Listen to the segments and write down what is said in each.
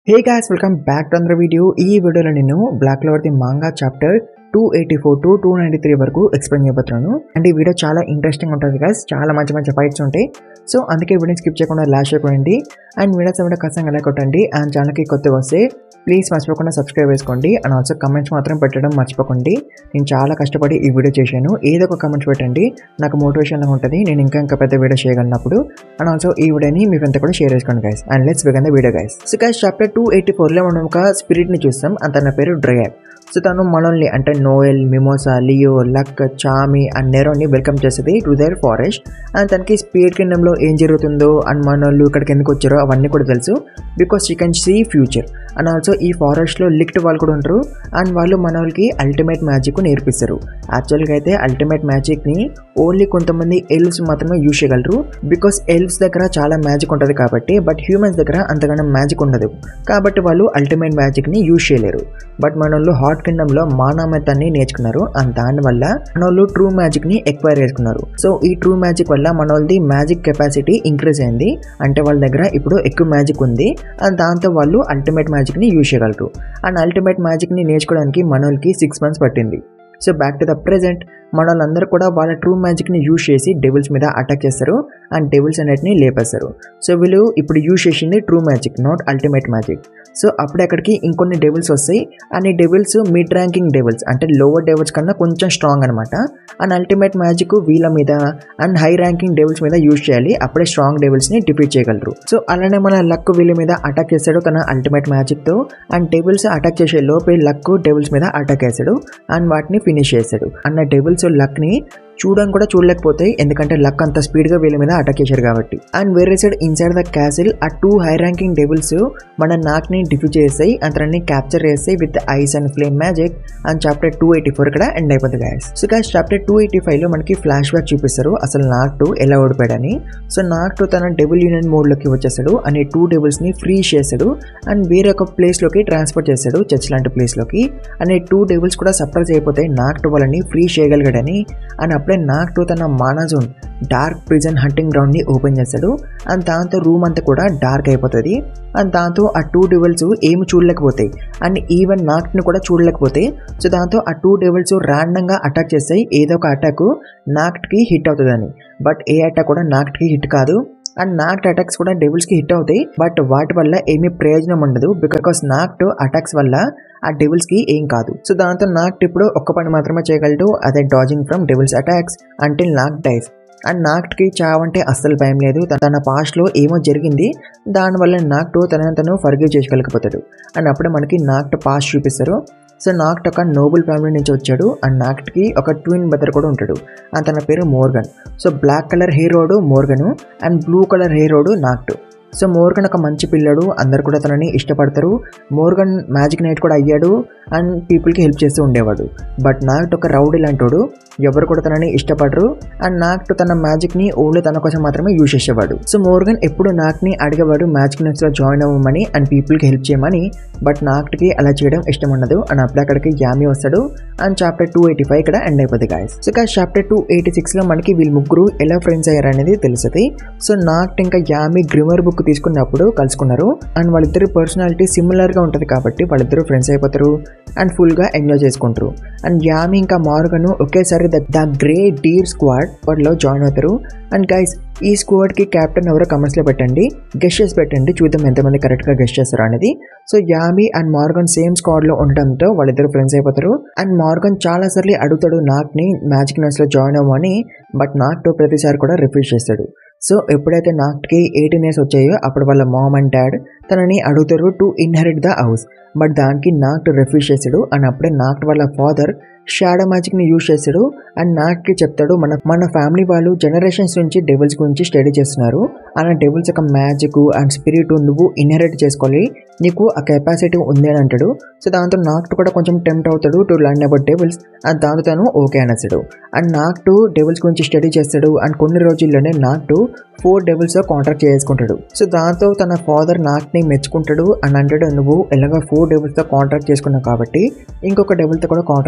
hey guys welcome back to another video ఈ వీడియోలో నేను black the manga chapter two eighty four to two ninety three వరకు explain చేయబోతున్నాను and ఈ video చాలా ఇంట్రెస్టింగ్ ఉంటుంది గాయస్ చాలా మంచి మంచి ఫైట్స్ ఉంటాయి సో అందుకే వీడియో స్కిప్ చేయకుండా లాస్ట్ అయిపోయింది అండ్ వీడియోస్ ఏమైనా ఖచ్చితంగా ఎలా కొట్టండి అండ్ ఛానల్కి కొత్తగా వస్తే ప్లీజ్ మర్చిపోకుండా సబ్స్క్రైబ్ చేసుకోండి అండ్ ఆల్సో కమెంట్స్ మాత్రం పెట్టడం మర్చిపోకండి నేను చాలా కష్టపడి ఈ వీడియో చేశాను ఏదో ఒక కమెంట్స్ పెట్టండి నాకు మోటివేషన్గా ఉంటుంది నేను ఇంకా ఇంకా పెద్ద వీడియో చేయగలిగినప్పుడు అండ్ ఆల్సో ఈ వీడియోని మీ ఫ్రెండ్ కూడా షేర్ చేసుకోండి guys and let's begin the video guys so guys chapter two eighty ఫోర్లో మనం ఒక స్పిరిట్ని చూస్తాం అండ్ తన పేరు డ్రయాక్ సో తను మనల్ని అంటే Noelle Mimosa Leo Luck Charmy and నెరోని వెల్కమ్ చేస్తుంది టు దర్ ఫారెస్ట్ అండ్ తనకి స్పీడ్ కింగ్డంలో ఏం జరుగుతుందో అండ్ మనోళ్ళు ఇక్కడికి ఎందుకు వచ్చారో అవన్నీ కూడా తెలుసు because she can see future and also ఈ ఫారెస్ట్లో లిక్ట్ వాళ్ళు కూడా ఉంటారు అండ్ వాళ్ళు మన వాళ్ళకి అల్టిమేట్ మ్యాజిక్ నేర్పిస్తారు యాక్చువల్గా అయితే అల్టిమేట్ మ్యాజిక్ని ఓన్లీ కొంతమంది ఎల్వ్స్ మాత్రమే యూజ్ చేయగలరు బికాస్ ఎల్వ్స్ దగ్గర చాలా మ్యాజిక్ ఉంటుంది కాబట్టి బట్ హ్యూమన్స్ దగ్గర అంతగానో మ్యాజిక్ ఉండదు కాబట్టి వాళ్ళు అల్టిమేట్ మ్యాజిక్ని యూజ్ చేయలేరు బట్ మన వాళ్ళు హాట్ కింగ్డమ్లో మానామెతాన్ని నేర్చుకున్నారు అండ్ దానివల్ల మన వాళ్ళు ట్రూ మ్యాజిక్ని ఎక్వైర్ చేసుకున్నారు సో ఈ ట్రూ మ్యాజిక్ వల్ల మన వాళ్ళది మ్యాజిక్ కెపాసిటీ ఇంక్రీజ్ అయింది అంటే వాళ్ళ దగ్గర ఇప్పుడు ఎక్కువ మ్యాజిక్ ఉంది అండ్ దాంతో వాళ్ళు అల్టిమేట్ మ్యాజిక్ని యూజ్ చేయగలరు అండ్ అల్టిమేట్ మ్యాజిక్ని నేర్చుకోవడానికి మన వాళ్ళకి సిక్స్ మంత్స్ పట్టింది so back to the present మన వాళ్ళందరూ కూడా వాళ్ళ ట్రూ మ్యాజిక్ని యూజ్ చేసి డెవిల్స్ మీద అటాక్ చేస్తారు అండ్ డెవిల్స్ అన్నిటిని లేపేస్తారు సో వీళ్ళు ఇప్పుడు యూజ్ చేసింది true magic not ultimate magic so అప్పుడు అక్కడికి ఇంకొన్ని డెవిల్స్ వస్తాయి అండ్ ఈ డెవిల్స్ మిడ్ ర్యాంకింగ్ డెవిల్స్ అంటే లోవర్ డెవిల్స్ కన్నా కొంచెం స్ట్రాంగ్ అనమాట అండ్ అల్టిమేట్ మ్యాజిక్ వీళ్ళ మీద అండ్ హై ర్యాంకింగ్ డెవిల్స్ మీద యూజ్ చేయాలి అప్పుడే స్ట్రాంగ్ డెవిల్స్ని డిఫీట్ చేయగలరు సో అలానే మన లక్ వీళ్ళ మీద అటాక్ చేస్తాడు తన అల్టిమేట్ మ్యాజిక్తో అండ్ డెవిల్స్ అటాక్ చేసే లోపే లక్ డెవిల్స్ మీద అటాక్ చేస్తాడు అండ్ వాటిని ఫినిష్ చేస్తాడు అన్న డెవిల్స్ లక్ని చూడడం కూడా చూడలేకపోతాయి ఎందుకంటే లక్ అంత స్పీడ్గా వీళ్ళ మీద అటాక్ చేశారు కాబట్టి అండ్ వేరే సైడ్ ఇన్సైడ్ ద క్యాసిల్ ఆ టూ హై ర్యాంకింగ్ డెవిల్స్ మన నాక్ని డిఫ్యూజ్ చేస్తాయి అతన్ని క్యాప్చర్ చేస్తాయి with ice and flame magic and chapter two eighty four ఇక్కడ ఎండ్ అయిపోతుంది guys so guys chapter two eighty ఫైవ్లో మనకి ఫ్లాష్ బ్యాక్ చూపిస్తారు అసలు నాక్ టూ ఎలా ఓడిపోయాడని సో నాక్ టూ తన డెవిల్ యూనియన్ మోడ్లోకి వచ్చేసాడు అనే టూ డెవిల్స్ని ఫ్రీ చేశాడు అండ్ వేరొక ప్లేస్లోకి ట్రాన్స్ఫర్ చేశాడు చర్చ్ లాంటి ప్లేస్లోకి అనే టూ డెవిల్స్ కూడా సర్ప్రైజ్ అయిపోతాయి నాక్ టూ వాళ్ళని ఫ్రీ చేయగలిగాడని అండ్ అప్పుడే నాక్ టూ తన మానాజోన్ డార్క్ ప్రిజన్ హంటింగ్ గ్రౌండ్ని ఓపెన్ చేస్తాడు అండ్ దాంతో రూమ్ అంతా కూడా డార్క్ అయిపోతుంది అండ్ దాంతో ఆ టూ డెవల్స్ ఏమి చూడలేకపోతాయి అండ్ ఈవెన్ నాక్ట్ని కూడా చూడలేకపోతాయి సో దాంతో ఆ టూ డెవల్స్ ర్యాండంగా అటాక్ చేస్తాయి ఏదో ఒక అటాక్ నాక్ట్కి హిట్ అవుతుందని బట్ ఏ అటాక్ కూడా నాక్ట్కి హిట్ కాదు అండ్ నాక్ట్ అటాక్స్ కూడా డెవిల్స్కి హిట్ అవుతాయి బట్ వాటి వల్ల ఏమీ ప్రయోజనం ఉండదు బికాస్ నాక్ట్ అటాక్స్ వల్ల ఆ డెవిల్స్కి ఏం కాదు సో దాంతో నాక్ట్ ఇప్పుడు ఒక్క పని మాత్రమే చేయగలడు అదే dodging from devils attacks until నాక్ డైస్ అండ్ నాక్ట్కి చావంటే అస్సలు భయం లేదు తన పాస్ట్లో ఏమో జరిగింది దానివల్ల నాక్ట్ తనని తను ఫర్గివ్ చేసుకోలేకపోతాడు అండ్ అప్పుడే మనకి నాక్ట్ పాస్ట్ చూపిస్తారు సో నాక్ట్ ఒక నోబుల్ ఫ్యామిలీ నుంచి వచ్చాడు అండ్ నాక్ట్కి ఒక ట్విన్ బ్రదర్ కూడా ఉంటాడు అండ్ తన పేరు మోర్గన్ సో బ్లాక్ కలర్ హీరోడు మోర్గను అండ్ బ్లూ కలర్ హీరోడు నాక్ట్ సో మోర్గన్ ఒక మంచి పిల్లడు అందరు కూడా తనని ఇష్టపడతారు మోర్గన్ మ్యాజిక్ నైట్ కూడా అయ్యాడు అండ్ పీపుల్కి హెల్ప్ చేస్తూ ఉండేవాడు బట్ నాక్ట్ ఒక రౌడీ లాంటోడు ఎవరు కూడా తనని ఇష్టపడరు అండ్ నాక్ట్ తన మ్యాజిక్ని ఓన్లీ తన కోసం మాత్రమే యూజ్ చేసేవాడు సో మోర్గన్ ఎప్పుడు నాక్ని అడిగేవాడు మ్యాజిక్ నైట్స్లో జాయిన్ అవ్వమని అండ్ పీపుల్కి హెల్ప్ చేయమని బట్ నాక్ట్కి అలా చేయడం ఇష్టం ఉండదు అండ్ అప్పుడు అక్కడికి యామి వస్తాడు and chapter two eighty five ఇక్కడ ఎండ్ అయిపోతుంది గాయస్ సో ఇంకా చాప్టర్ టూ ఎయిటీ సిక్స్లో మనకి వీళ్ళు ముగ్గురు ఎలా ఫ్రెండ్స్ అయ్యారు అనేది తెలుస్తుంది సో నాక్ట్ ఇంకా యామి గ్రిమర్ బుక్ తీసుకున్నప్పుడు కలుసుకున్నారు అండ్ వాళ్ళిద్దరు పర్సనాలిటీ సిమిలర్గా ఉంటుంది కాబట్టి వాళ్ళిద్దరు ఫ్రెండ్స్ అయిపోతారు అండ్ ఫుల్గా ఎంజాయ్ చేసుకుంటారు అండ్ యామి ఇంకా మార్గను ఒకేసారి the the grey deer squad వాటిలో జాయిన్ అవుతారు అండ్ గైస్ ఈ స్క్వాడ్కి క్యాప్టెన్ ఎవరో కమెంట్స్లో పెట్టండి గెస్ట్ చేసి పెట్టండి చూద్దాం ఎంతమంది కరెక్ట్గా గెస్ట్ చేస్తారు అనేది so Yami and Morgen same స్క్వాడ్లో ఉండడంతో వాళ్ళిద్దరు ఫ్రెండ్స్ అయిపోతారు అండ్ మార్గన్ చాలా సార్లు అడుగుతాడు నాక్ని మ్యాజిక్ నైట్స్లో జాయిన్ అవ్వమని బట్ నాక్ ప్రతిసారి కూడా రిఫ్యూజ్ చేస్తాడు సో ఎప్పుడైతే నాక్కి ఎయిటీన్ ఇయర్స్ వచ్చాయో అప్పుడు వాళ్ళ మామ్ అండ్ డాడ్ తనని అడుగుతారు to inherit the house but దానికి నాక్ట్ రిఫ్యూజ్ చేశాడు అండ్ అప్పుడే నాక్ట్ వాళ్ళ ఫాదర్ షాడో మ్యాజిక్ని యూజ్ చేస్తాడు అండ్ నాక్కి చెప్తాడు మన మన ఫ్యామిలీ వాళ్ళు జనరేషన్స్ నుంచి డెవిల్స్ గురించి స్టడీ చేస్తున్నారు అండ్ డెవిల్స్ యొక్క మ్యాజిక్ అండ్ స్పిరిట్ నువ్వు ఇన్హెరిట్ చేసుకోవాలి నీకు ఆ కెపాసిటీ ఉంది అని అంటాడు సో దాంతో నాక్ట్ కూడా కొంచెం టెంప్ట్ అవుతాడు to learn about devils and దాంతో తను ఓకే అనేసాడు అండ్ నాక్ట్ డెవిల్స్ గురించి స్టడీ చేస్తాడు అండ్ కొన్ని రోజుల్లోనే నాక్ట్ ఫోర్ డెవిల్స్ కాంట్రాక్ట్ చేసుకుంటాడు సో దాంతో తన ఫాదర్ నాక్ని మెచ్చుకుంటాడు అండ్ అంటాడు నువ్వు ఎలాగో ఫోర్ డెవిల్స్తో కాంట్రాక్ట్ చేసుకున్నావు కాబట్టి ఇంకొక డెవిల్తో కూడా కాంట్రాక్ట్ చేసుకో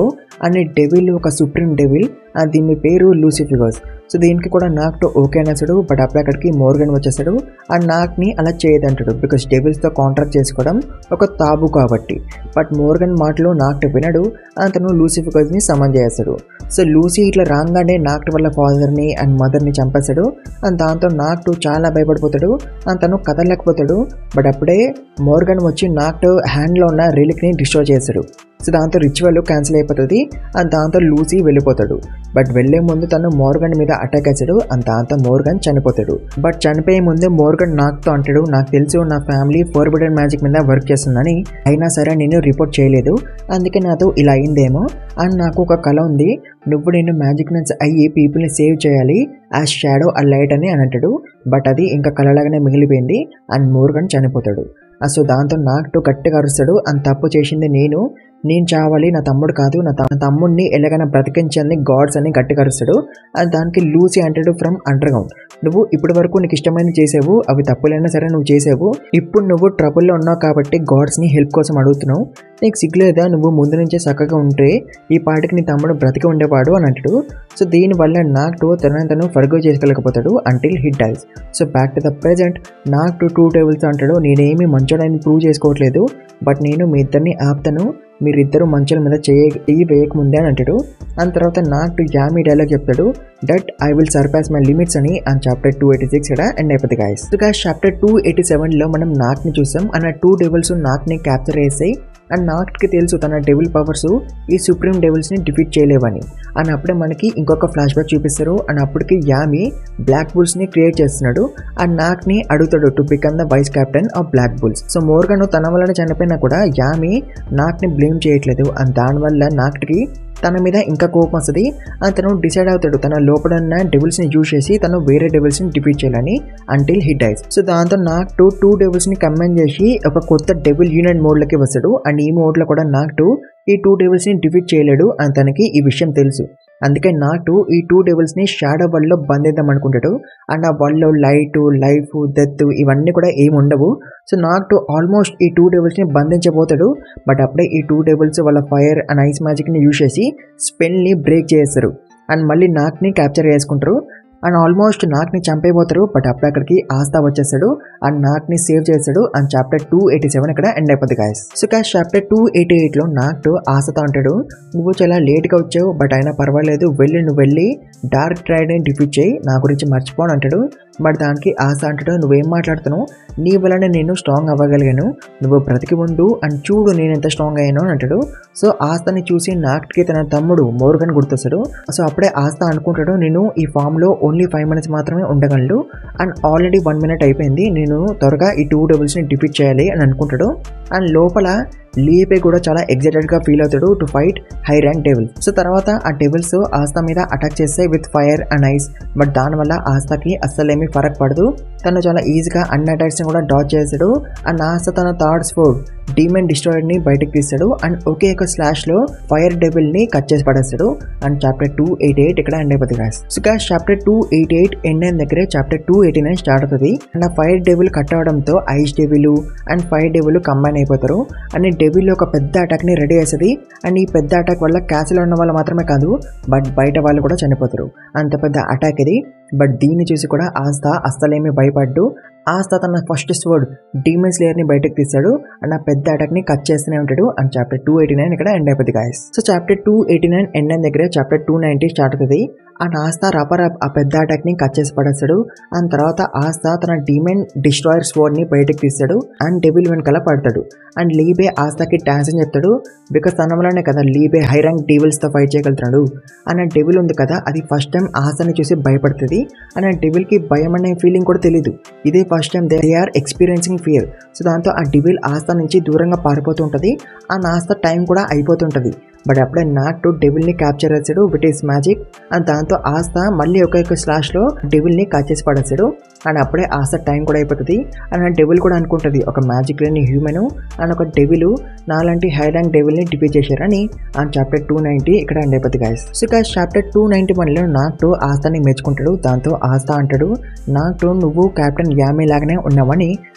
అనే డెవిల్ ఒక సుప్రీం డెవిల్ దీని పేరు లూసిఫిగస్ సో దీనికి కూడా నాక్తో ఓకే అనేసాడు బట్ అప్పుడు అక్కడికి మోర్గన్ వచ్చేసాడు ఆ నాక్ని అలా చేయదంటాడు బికాస్ డెవిల్స్తో కాంట్రాక్ట్ చేసుకోవడం ఒక తాబు కాబట్టి బట్ మోర్గన్ మాటలు నాక్ట్ వినడు అతను లూసిఫిగస్ని సమన్ చేస్తాడు సో లూసీ ఇట్లా రాగానే నాక్ట్ వల్ల ఫాదర్ని అండ్ మదర్ని చంపేశాడు అండ్ దాంతో నాక్టు చాలా భయపడిపోతాడు అండ్ తను కదలలేకపోతాడు బట్ అప్పుడే మోర్గన్ వచ్చి నాక్ట్ హ్యాండ్లో ఉన్న రిలిక్ని డిస్ట్రాయ్ చేస్తాడు సో దాంతో రిచువల్ క్యాన్సిల్ అయిపోతుంది అండ్ దాంతో లూసీ వెళ్ళిపోతాడు బట్ వెళ్లే ముందు తను మోర్గన్ మీద అటాక్ వేసాడు అండ్ దాంతో మోర్గన్ చనిపోతాడు బట్ చనిపోయే ముందే మోర్గన్ నాకుతో అంటాడు నాకు తెలుసు నా ఫ్యామిలీ ఫోర్బిడెన్ మ్యాజిక్ మీద వర్క్ చేస్తుందని అయినా సరే నేను రిపోర్ట్ చేయలేదు అందుకే నాతో ఇలా అయిందేమో అండ్ నాకు ఒక కళ ఉంది నువ్వు నేను మ్యాజిక్ మెన్స్ అయ్యి పీపుల్ని సేవ్ చేయాలి ఆ షాడో ఆ లైట్ అని అని అంటాడు బట్ అది ఇంకా కలలాగానే మిగిలిపోయింది అండ్ మోర్గన్ చనిపోతాడు సో దాంతో నాకు గట్టిగా అరుస్తాడు అంత తప్పు చేసింది నేను నేను చావాలి నా తమ్ముడు కాదు నా త- నా తమ్ముడిని ఎలాగైనా బ్రతికించాలని గాడ్స్ అని గట్టిగా అరుస్తాడు అండ్ దానికి లూసీ అంటాడు ఫ్రమ్ అండర్ గ్రౌండ్ నువ్వు ఇప్పటి వరకు నీకు ఇష్టమైనది చేసావు అవి తప్పులైనా సరే నువ్వు చేసావు ఇప్పుడు నువ్వు ట్రబుల్లో ఉన్నావు కాబట్టి గాడ్స్ని హెల్ప్ కోసం అడుగుతున్నావు నీకు సిగ్గులేదా నువ్వు ముందు నుంచే చక్కగా ఉంటే ఈ పాటికి నీ తమ్ముడు బ్రతికి ఉండేవాడు అని అంటాడు సో దీనివల్ల నాకు తనని తను ఫర్గో చేసుకోలేకపోతాడు until it dies so back to the present నాకు టూ టేబుల్స్ అంటాడు నేనేమి మంచోడని ప్రూవ్ చేసుకోవట్లేదు బట్ నేను మీ ఇద్దరిని ఆపుతాను మీరిద్దరు మంచుల మీద చేయ చెయ్యి వేయకముందే అని అంటాడు దాని తర్వాత నాకు యామీ డైలాగ్ చెప్తాడు that I will surpass my limits అని and chapter two eighty six ఇక్కడ ఎండ్ అయిపోతుంది guys guys chapter two eighty సెవెన్లో మనం నాక్ని చూసాం అండ్ ఆ టూ డెవిల్స్ నాక్ని క్యాప్చర్ చేసాయి అండ్ నాక్కి తెలుసు తన డెవిల్ పవర్స్ ఈ సుప్రీం డెవిల్స్ని డిఫీట్ చేయలేవని అండ్ అప్పుడే మనకి ఇంకొక ఫ్లాష్ బ్యాక్ చూపిస్తారు అండ్ అప్పటికి యామి బ్లాక్ బుల్స్ని క్రియేట్ చేస్తున్నాడు అండ్ నాక్ని అడుగుతాడు to become the vice captain of black bulls so Morgan తన వలన చనిపోయినా కూడా యామి నాక్ని బ్లేమ్ చేయట్లేదు అండ్ దానివల్ల నాక్కి తన మీద ఇంకా కోపం వస్తుంది అతను డిసైడ్ అవుతాడు తన లోపల ఉన్న డెవిల్స్ని యూజ్ చేసి తను వేరే డెవిల్స్ని డిఫీట్ చేయాలని అంటిల్ హిట్ డైస్ సో దాంతో నాకు టూ టూ డెవిల్స్ని కంబైన్ చేసి ఒక కొత్త డెవిల్ యూనియన్ మోడ్లోకి వస్తాడు అండ్ ఈ మోడ్లో కూడా నాకు ఈ టూ డెవిల్స్ని డిఫీట్ చేయలేడు అని తనకి ఈ విషయం తెలుసు అందుకే నాటు ఈ టూ డెవిల్స్ని షాడో వరల్డ్లో బంధిద్దాం అనుకుంటాడు అండ్ ఆ వరల్డ్లో లైట్ లైఫ్ డెత్ ఇవన్నీ కూడా ఏమి ఉండవు సో నాకు ఆల్మోస్ట్ ఈ టూ డెవిల్స్ని బంధించబోతాడు బట్ అప్పుడే ఈ టూ డెవిల్స్ వాళ్ళ ఫైర్ అండ్ ఐస్ మ్యాజిక్ని యూజ్ చేసి స్పెల్ని బ్రేక్ చేస్తారు అండ్ మళ్ళీ నాక్ని క్యాప్చర్ చేసుకుంటారు అండ్ ఆల్మోస్ట్ నాక్ని చంపైపోతారు బట్ అప్పుడు అక్కడికి ఆస్తా వచ్చేస్తాడు అండ్ నాక్ని సేవ్ చేస్తాడు and chapter two eighty seven ఇక్కడ ఎండ్ అయిపోతుంది guys so guys chapter two eighty ఎయిట్లో నాకు ఆస్తతో అంటాడు నువ్వు చాలా లేట్గా వచ్చావు బట్ అయినా పర్వాలేదు వెళ్ళి నువ్వు వెళ్ళి డార్క్ ట్రైడ్ని డిఫీట్ చేయి నా గురించి మర్చిపోను అంటాడు బట్ దానికి ఆశ అంటాడు నువ్వేం మాట్లాడుతున్నావు నీ వలన నేను స్ట్రాంగ్ అవ్వగలిగాను నువ్వు బ్రతికి ఉండు అండ్ చూడు నేను ఎంత స్ట్రాంగ్ అయ్యాను అని అంటాడు సో ఆస్తని చూసి నాక్కి తన తమ్ముడు మోర్గన్ గుర్తొస్తాడు సో అప్పుడే ఆస్త అనుకుంటాడు నేను ఈ ఫామ్లో ఓన్లీ ఫైవ్ మినిట్స్ మాత్రమే ఉండగలను అండ్ ఆల్రెడీ వన్ మినిట్ అయిపోయింది నేను త్వరగా ఈ టూ డబుల్స్ని డిఫీట్ చేయాలి అని అనుకుంటాడు అండ్ లోపల లీపే కూడా చాలా ఎగ్జైటెడ్గా ఫీల్ అవుతాడు to fight high rank devil so తర్వాత ఆ డెవిల్స్ ఆస్తా మీద అటాక్ చేస్తే with fire and ice but దానివల్ల ఆస్తాకి అస్సలేమీ ఫరక్ పడదు తను చాలా ఈజీగా అన్ని అటాక్స్ని కూడా డాచ్ చేస్తాడు అండ్ ఆస్త తన థాట్స్ ఫోర్ డీమన్ డిస్ట్రాయర్ని బయటకు తీస్తాడు అండ్ ఒకే ఒక స్లాష్లో ఫైర్ డెవిల్ని కట్ చేసి పడేస్తాడు and chapter two eighty eight ఇక్కడ ఎండ్ అయిపోతుంది guys so guys chapter two eighty eight end అయిన దగ్గరే chapter two eighty nine start అవుతుంది అండ్ ఆ ఫైర్ డెవిల్ కట్ అవడంతో ice devil and fire devil combine అయిపోతారు అండ్ ఈ డెవిల్ ఒక పెద్ద అటాక్ని రెడీ చేస్తుంది అండ్ ఈ పెద్ద అటాక్ వల్ల క్యాసిల్ ఉన్న వాళ్ళు మాత్రమే కాదు బట్ బయట వాళ్ళు కూడా చనిపోతారు అంత పెద్ద అటాక్ ఇది బట్ దీన్ని చూసి కూడా ఆస్థ అస్సలేమీ భయపడ్డు ఆస్థ తన ఫస్ట్ స్వర్డ్ డీమన్స్ లేయర్ని బయటకు తీస్తాడు అండ్ ఆ పెద్ద అటాక్ని కట్ చేస్తూనే ఉంటాడు and chapter two eighty nine ఇక్కడ ఎండ్ అయిపోతుంది guys so chapter two eighty nine end అయిన దగ్గర చాప్టర్ టూ నైన్టీ స్టార్ట్ అవుతుంది అండ్ ఆస్థ రపర్ ఆ పెద్ద అటాక్ని కట్ చేసి పడేస్తాడు అండ్ తర్వాత ఆస్థ తన డీమెన్ డిస్ట్రాయర్ స్వర్డ్ని బయటకు తీస్తాడు అండ్ డెవిల్ వెనకాల పడతాడు అండ్ లీబే ఆస్థకి టాన్స్ అని చెప్తాడు బికాస్ తన వల్లనే కదా లీబే హై ర్యాంక్ డెవిల్స్తో ఫైట్ చేయగలుగుతున్నాడు అండ్ ఆ డెవిల్ ఉంది కదా అది ఫస్ట్ టైం ఆస్థని చూసి భయపడుతుంది అండ్ ఆ డెవిల్కి భయం అనే ఫీలింగ్ కూడా తెలియదు ఇదే first time they are experiencing fear so దాంతో ఆ డెవిల్ ఆస్థ నుంచి దూరంగా పారిపోతుంటుంది ఆ ఆస్థ టైం కూడా అయిపోతుంటుంది బట్ అప్పుడే నాట్ టు డెవిల్ని క్యాప్చర్ చేస్తాడు విట్ ఈస్ మ్యాజిక్ అండ్ దాంతో ఆస్థ మళ్ళీ ఒక ఒక స్లాష్లో డెవిల్ని కట్ చేసి పడేస్తాడు అండ్ అప్పుడే ఆస్థ టైం కూడా అయిపోతుంది అండ్ ఆ డెవిల్ కూడా అనుకుంటుంది ఒక మ్యాజిక్ లేని హ్యూమన్ అండ్ ఒక డెవిల్ నాలాంటి హై ర్యాంక్ డెవిల్ని డిఫీట్ చేశారని అండ్ చాప్టర్ టూ నైంటీ ఇక్కడ ఎండ్ అయిపోతుంది guys so guys chapter two ninety వన్లో నాటు ఆస్థని మెచ్చుకుంటాడు దాంతో ఆస్థ అంటాడు నాటు నువ్వు కెప్టెన్ యామీ లాగానే ఉన్నావని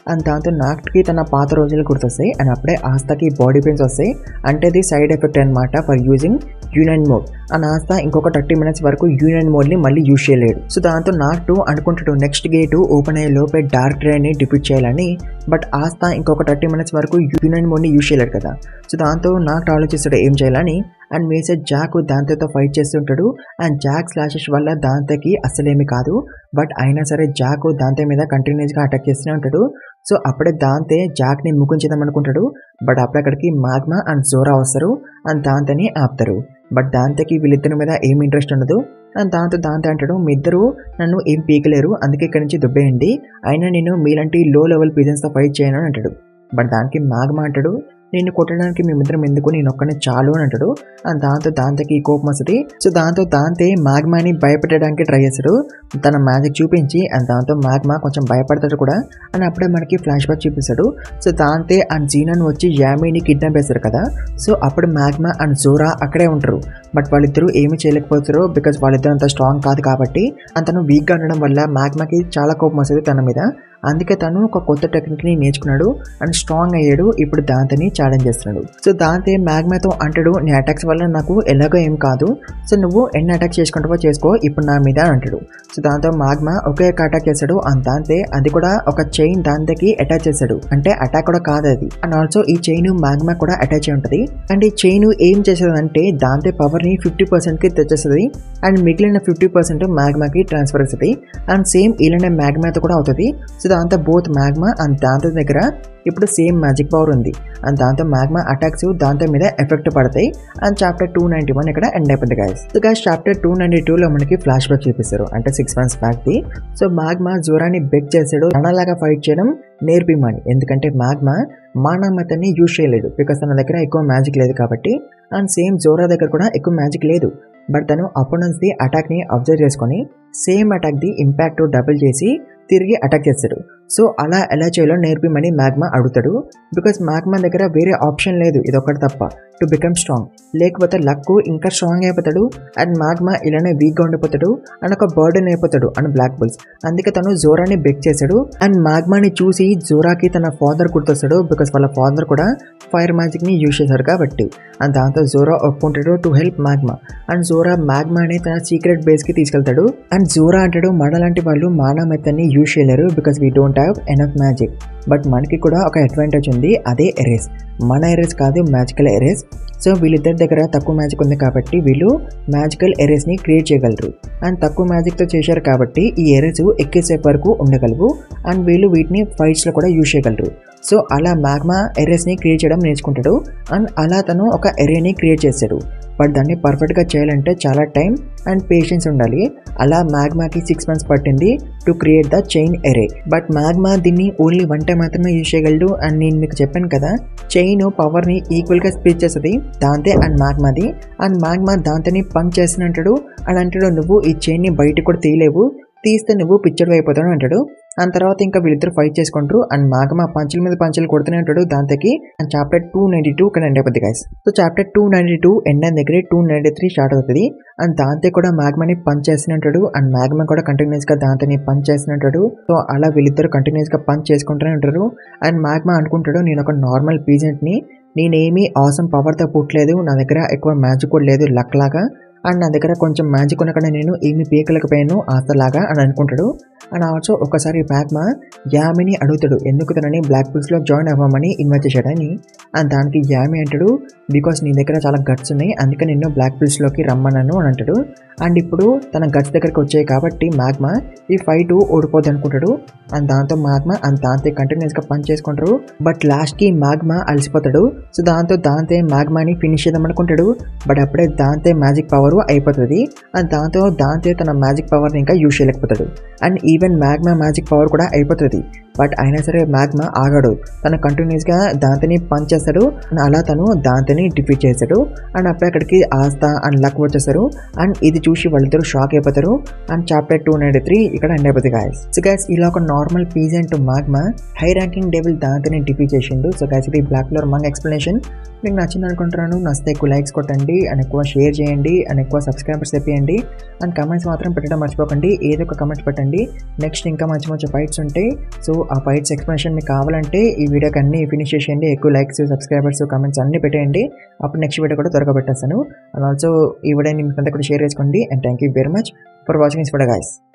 అండ్ దాంతో నాక్కి తన పాత రోజులు గుర్తొస్తాయి అండ్ అప్పుడే ఆస్తాకి బాడీ పెయిన్స్ వస్తాయి అంటే ఇది సైడ్ ఎఫెక్ట్ అనమాట for using union mode and Asta ఇంకొక థర్టీ మినిట్స్ వరకు యూనియన్ మోడ్ని మళ్ళీ యూజ్ చేయలేడు సో దాంతో నాక్ టూ అనుకుంటాడు నెక్స్ట్ గేట్ ఓపెన్ అయ్యే లోపే డార్క్ ని డిఫీట్ చేయాలని బట్ ఆస్తా ఇంకొక థర్టీ మినిట్స్ వరకు యూనియన్ మోడ్ని యూజ్ చేయలేడు కదా సో దాంతో నాకు ఆలోచిస్తాడు ఏం చేయాలని అండ్ మేసేజ్ జాక్ దాంతోతో ఫైట్ చేస్తుంటాడు అండ్ జాక్ స్లాషెస్ వల్ల దాంతకి అసలేమి కాదు బట్ అయినా సరే జాక్ దాంతే మీద కంటిన్యూస్గా అటాక్ చేస్తూనే ఉంటాడు సో అప్పుడే దాంతే జాక్ని ముగించేద్దాం అనుకుంటాడు బట్ అప్పుడు అక్కడికి మాగ్మా అండ్ జోరా వస్తారు అండ్ దాంతని ఆపుతారు బట్ దాంతకి వీళ్ళిద్దరి మీద ఏం ఇంట్రెస్ట్ ఉండదు అండ్ దాంతో దాంతో అంటాడు మీ ఇద్దరు నన్ను ఏం పీకలేరు అందుకే ఇక్కడి నుంచి దుబ్బేయండి అయినా నేను మీలాంటి లో లెవెల్ పీజన్స్తో ఫైట్ చేయను అని అంటాడు బట్ దానికి మాగ్మా అంటాడు నేను కొట్టడానికి మేమిద్దరం ఎందుకు నేను ఒక్కనే చాలు అని అంటాడు అండ్ దాంతో దాంతకి కోపం వస్తుంది సో దాంతో దాంతే మాగ్మాని భయపెట్టడానికి ట్రై చేస్తాడు తన మ్యాజిక్ చూపించి అండ్ దాంతో మాగ్మా కొంచెం భయపడతాడు కూడా అండ్ అప్పుడే మనకి ఫ్లాష్ బ్యాక్ చూపిస్తాడు సో దాంతే అండ్ జీనన్ వచ్చి యామీని కిడ్నాప్ చేస్తారు కదా సో అప్పుడు మాగ్మా అండ్ జోరా అక్కడే ఉంటారు బట్ వాళ్ళిద్దరూ ఏమి చేయలేకపోతారు బికాజ్ వాళ్ళిద్దరు అంత స్ట్రాంగ్ కాదు కాబట్టి అంతను వీక్గా ఉండడం వల్ల మాగ్మాకి చాలా కోపం వస్తుంది తన మీద అందుకే తను ఒక కొత్త టెక్నిక్ని నేర్చుకున్నాడు అండ్ స్ట్రాంగ్ అయ్యాడు ఇప్పుడు దాంతని ఛాలెంజ్ చేస్తున్నాడు సో దాంతే మ్యాగ్మాతో అంటాడు నీ అటాక్స్ వల్ల నాకు ఎలాగో ఏం కాదు సో నువ్వు ఎన్ని అటాక్స్ చేసుకుంటావో చేసుకో ఇప్పుడు నా మీద అని అంటాడు సో దాంతో మాగ్మా ఒకే ఒక అటాక్ చేస్తాడు అండ్ దాంతే అది కూడా ఒక చైన్ దాంతకి అటాచ్ చేస్తాడు అంటే అటాక్ కూడా కాదు అది అండ్ ఆల్సో ఈ చైన్ మాగ్మా కూడా అటాచ్ అయి ఉంటుంది అండ్ ఈ చైన్ ఏం చేసేదంటే దాంతే పవర్ని ఫిఫ్టీ పర్సెంట్కి తెచ్చేస్తుంది అండ్ మిగిలిన ఫిఫ్టీ పర్సెంట్ మ్యాగ్మాకి ట్రాన్స్ఫర్ అవుతుంది అండ్ సేమ్ ఇలానే మ్యాగ్మాతో కూడా అవుతుంది సో దాంతో బోత్ మ్యాగ్మా అండ్ దాంతో దగ్గర ఇప్పుడు సేమ్ మ్యాజిక్ పవర్ ఉంది అండ్ దాంతో మ్యాగ్మా అటాక్స్ దాంతో మీద ఎఫెక్ట్ పడతాయి and chapter two ninety one ఇక్కడ ఎండ్ అయిపోతుంది guys so guys chapter two ninety టూలో మనకి ఫ్లాష్ బ్యాక్ చూపిస్తారు అంటే సిక్స్ మంత్స్ బ్యాక్ది సో మ్యాగ్మా జోరాని బెక్ చేసాడు తనలాగా ఫైట్ చేయడం నేర్పిమని ఎందుకంటే మ్యాగ్మా మానవతని యూజ్ చేయలేడు బికాస్ తన దగ్గర ఎక్కువ మ్యాజిక్ లేదు కాబట్టి అండ్ సేమ్ జోరా దగ్గర కూడా ఎక్కువ మ్యాజిక్ లేదు బట్ తను అపోనెంట్స్ ది అటాక్ ని అబ్జర్వ్ చేసుకొని సేమ్ అటాక్ ది ఇంపాక్ట్ డబుల్ చేసి తిరిగి అటాక్ చేస్తాడు సో అలా ఎలా చేయాలో నేర్పిమని మ్యాగ్మా అడుగుతాడు బికాస్ మ్యాగ్మా దగ్గర వేరే ఆప్షన్ లేదు ఇది ఒకటి తప్ప టు బికమ్ స్ట్రాంగ్ లేకపోతే లక్ ఇంకా స్ట్రాంగ్ అయిపోతాడు అండ్ మ్యాగ్మా ఇలానే వీక్గా ఉండిపోతాడు అండ్ ఒక బర్డెన్ అయిపోతాడు అండ్ బ్లాక్ బుల్స్ అందుకే తను జోరాని బెక్ చేశాడు అండ్ మ్యాగ్మాని చూసి జోరాకి తన ఫాదర్ గుర్తొస్తాడు బికాస్ వాళ్ళ ఫాదర్ కూడా ఫైర్ మ్యాజిక్ని యూజ్ చేశారు కాబట్టి అండ్ దాంతో జోరా ఒప్పుకుంటాడు to help Magna and Zora మ్యాగ్మాని తన సీక్రెట్ బేస్కి తీసుకెళ్తాడు అండ్ జోరా అంటాడు మనలాంటి వాళ్ళు మానవ మెత్తని యూజ్ చేయలేరు because we don't have enough magic but మనకి కూడా ఒక అడ్వాంటేజ్ ఉంది అదే ఎరేస్ మన ఎరేస్ కాదు మ్యాజికల్ ఎరేస్ సో వీళ్ళిద్దరి దగ్గర తక్కువ మ్యాజిక్ ఉంది కాబట్టి వీళ్ళు మ్యాజికల్ ఎరేస్ని క్రియేట్ చేయగలరు అండ్ తక్కువ మ్యాజిక్తో చేశారు కాబట్టి ఈ ఎరేస్ ఎక్కేసేపు వరకు ఉండగలవు అండ్ వీళ్ళు వీటిని ఫైట్స్లో కూడా యూజ్ చేయగలరు సో అలా మ్యాగ్మా ఎరేస్ని క్రియేట్ చేయడం నేర్చుకుంటాడు అండ్ అలా తను ఒక ఎరేని క్రియేట్ చేశాడు బట్ దాన్ని పర్ఫెక్ట్గా చేయాలంటే చాలా టైం అండ్ పేషెన్స్ ఉండాలి అలా మ్యాగ్మాకి సిక్స్ మంత్స్ పట్టింది to create the chain array but Magna దీన్ని ఓన్లీ వన్ టైం మాత్రమే యూజ్ చేయగలడు అండ్ నేను మీకు చెప్పాను కదా చైన్ పవర్ని ఈక్వల్గా స్ప్లిట్ చేస్తుంది దాంతే అండ్ మ్యాగ్మాది అండ్ మ్యాగ్మా దాంతోని పంచ్ చేస్తున్నట్టాడు అండ్ అంటాడు నువ్వు ఈ చైన్ని బయటకు కూడా తీయలేవు తీస్తే నువ్వు పిచ్చడు అయిపోతాడు అంటాడు అండ్ తర్వాత ఇంకా వీళ్ళిద్దరు ఫైట్ చేసుకుంటారు అండ్ మాగమ పంచుల మీద పంచులు కొడుతూనే ఉంటాడు దాంతకి and chapter two ninety two ఇక్కడ ఎండ్ అయిపోద్ది guys so chapter two ninety two end అయిన దగ్గర టూ నైన్టీ త్రీ స్టార్ట్ అవుతుంది అండ్ దాంతే కూడా మ్యాగ్మాని పంచ్ చేస్తున్నట్టాడు అండ్ మ్యాగ్మా కూడా కంటిన్యూస్ గా దాంతని పంచ్ చేస్తున్నట్టాడు సో అలా వీళ్ళిద్దరు కంటిన్యూస్ గా పంచ్ చేసుకుంటూనే ఉంటారు అండ్ మ్యాగ్మా అనుకుంటాడు నేను ఒక నార్మల్ పీజెంట్ ని నేనేమి అవసరం పవర్తో పుట్టలేదు నా దగ్గర ఎక్కువ మ్యాజిక్ కూడా లేదు లక్ లాగా అండ్ నా దగ్గర కొంచెం మ్యాజిక్ ఉన్న కూడా నేను ఏమి పీకలేకపోయాను ఆస్తలాగా అని అనుకుంటాడు అండ్ ఆల్సో ఒకసారి మ్యాగ్మా యామిని అడుగుతాడు ఎందుకు తనని బ్లాక్ పిల్స్లో జాయిన్ అవ్వమని ఇన్వైట్ చేశాడని అండ్ దానికి యామి అంటాడు బికాస్ నీ దగ్గర చాలా గట్స్ ఉన్నాయి అందుకే నిన్ను బ్లాక్ పిల్స్లోకి రమ్మన్నాను అని అంటాడు అండ్ ఇప్పుడు తన గట్స్ దగ్గరికి వచ్చాయి కాబట్టి మ్యాగ్మా ఈ ఫైట్ ఓడిపోద్ది అనుకుంటాడు అండ్ దాంతో మ్యాగ్మా అండ్ దాంతో కంటిన్యూస్గా పని చేసుకుంటారు బట్ లాస్ట్కి మ్యాగ్మా అలసిపోతాడు సో దాంతో దాంతే మ్యాగ్మాని ఫినిష్ చేద్దాం అనుకుంటాడు బట్ అప్పుడే దాంతే మ్యాజిక్ పవర్ అయిపోతుంది అండ్ దాంతో దాంతే తన మ్యాజిక్ పవర్ని ఇంకా యూజ్ చేయలేకపోతాడు and even Magna magic power కూడా అయిపోతుంది బట్ అయినా సరే మ్యాగ్మా ఆగాడు తను కంటిన్యూస్గా దాంతని పంచ్ చేస్తాడు అండ్ అలా తను దాంతని డిఫీట్ చేస్తాడు అండ్ అప్పుడే అక్కడికి ఆస్తా అండ్ లక్ వచ్చేస్తారు అండ్ ఇది చూసి వాళ్ళిద్దరు షాక్ అయిపోతారు and chapter two ninety three ఇక్కడ ఎండ్ అయిపోతుంది గాయస్ సో గైస్ ఇలా ఒక normal peasant Magna high ranking devil దాంతని డిఫీట్ చేసిండు సో గైస్ ఇది బ్లాక్ కలర్ మంగ్ ఎక్స్ప్లెనేషన్ మీకు నచ్చింది అనుకుంటున్నాను నచ్చితే ఎక్కువ లైక్స్ కొట్టండి అండ్ ఎక్కువ షేర్ చేయండి అండ్ ఎక్కువ సబ్స్క్రైబర్స్ తెప్పియండి అండ్ కమెంట్స్ మాత్రం పెట్టడం మర్చిపోకండి ఏదో ఒక కమెంట్స్ పెట్టండి నెక్స్ట్ ఇంకా మంచి మంచి ఫైట్స్ ఉంటాయి సో ఆ ఫైట్స్ ఎక్స్ప్లెనేషన్ మీకు కావాలంటే ఈ వీడియోకి అన్ని ఫినిష్ చేసేయండి ఎక్కువ లైక్స్ సబ్స్క్రైబర్స్ కమెంట్స్ అన్ని పెట్టేయండి అప్పుడు నెక్స్ట్ వీడియో కూడా త్వరగా పెట్టేస్తాను అండ్ ఆల్సో ఈ వీడియోని మీకు అంతా కూడా షేర్ చేసుకోండి and thank you very much for watching this video guys